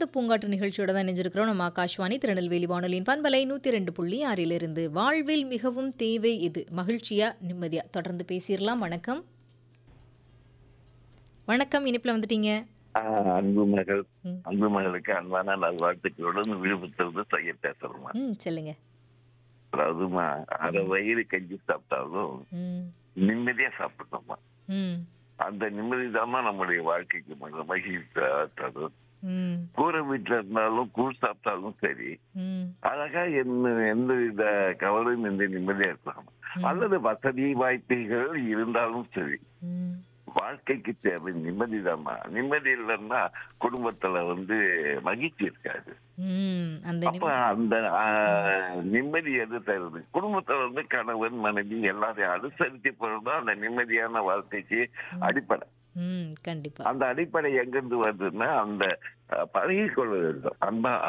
ஆனந்த பூங்காற்று நிகழ்ச்சியோட தான் இணைஞ்சிருக்கிறோம் நம்ம ஆகாஷ்வாணி திருநெல்வேலி வானொலியின் பண்பலை நூற்றி ரெண்டு புள்ளி ஆறிலிருந்து வாழ்வில் மிகவும் தேவை இது மகிழ்ச்சியா நிம்மதியா தொடர்ந்து பேசிடலாம் வணக்கம் வணக்கம் இனிப்பில் வந்துட்டீங்க ஆஹ் அன்பு மகள் ம். அன்பு மகளுக்கு அன்பான நல்வாழ்த்துக்களோடு விழுப்புரத்திலிருந்து செய்ய பேசுறோமா ம் சொல்லுங்க அதாவதுமா அரை வயிறு கஞ்சி சாப்பிட்டாலும் ம் நிம்மதியா சாப்பிடணுமா ம் அந்த நிம்மதி நம்முடைய வாழ்க்கைக்கு மகிழ் மகிழ்ச்சி தரும் ம் கூரை வீட்டுல இருந்தாலும் கூழ் சாப்பிட்டாலும் சரி ம் அழகா என்ன எந்த வித கவலையும் இந்த நிம்மதியா இருக்கலாம் அல்லது வசதி வாய்ப்புகள் இருந்தாலும் சரி ம் வாழ்க்கைக்கு தேவை நிம்மதிதாம்மா நிம்மதி இல்லைன்னா குடும்பத்துல வந்து மகிழ்ச்சி இருக்காது ம் அந்த அப்ப அந்த ஆஹ், நிம்மதி எது தருது குடும்பத்துல வந்து கணவன் மனைவி எல்லாரையும் அனுசரித்து போறதுதான் அந்த நிம்மதியான வாழ்க்கைக்கு அடிப்படை ம் கண்டிப்பா அந்த அடிப்படை எங்கிருந்து வருதுன்னா அந்த அஹ், பழகிக் கொள்ள வேண்டும் அன்பா